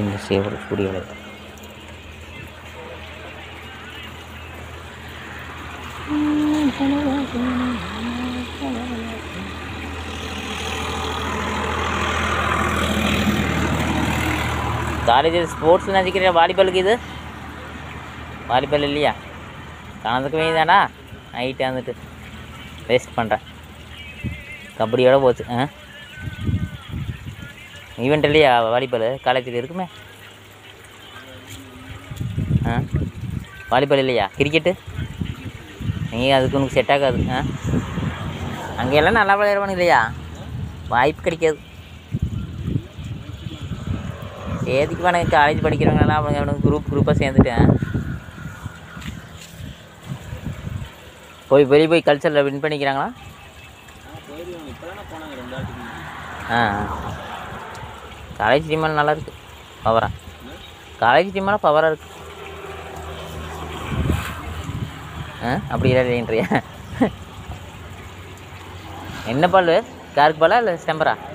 இந்த சேவல் சூரிய வேலை காலேஜில் ஸ்போர்ட்ஸ் நினைக்கிற வாலிபாலுக்கு இது வாலிபால் இல்லையா கணத்துக்கு தானா நைட்டு வந்துட்டு வேஸ்ட் பண்ணுறேன் கபடியோட போச்சு ஆ ஈவெண்ட் இல்லையா வாலிபால் காலேஜில் இருக்குமே ஆ வாலிபால் இல்லையா கிரிக்கெட்டு நீ அதுக்கு உனக்கு செட் ஆகாது ஆ அங்கெல்லாம் நல்லா விளையாடுவானு இல்லையா வாய்ப்பு கிடைக்காது சேர்த்துக்குவானுங்க காலேஜ் படிக்கிறவங்கலாம் அவங்க அவனுக்கு குரூப் குரூப்பாக சேர்ந்துட்டேன் போய் வெளியே போய் கல்ச்சரில் வின் பண்ணிக்கிறாங்களா போயிருவாங்க இப்போ தானே போனாங்க ரெண்டு வாரத்துக்கு முன்னாடி. ஆ காலேஜ் டீமெல்லாம் நல்லா இருக்கு பவரா காலேஜ் டீமெல்லாம் பவராக இருக்கு ஆ அப்படி இல்லைன்றியா என்ன பால் காருக்கு பாலா இல்லை ஸ்டெம்பரா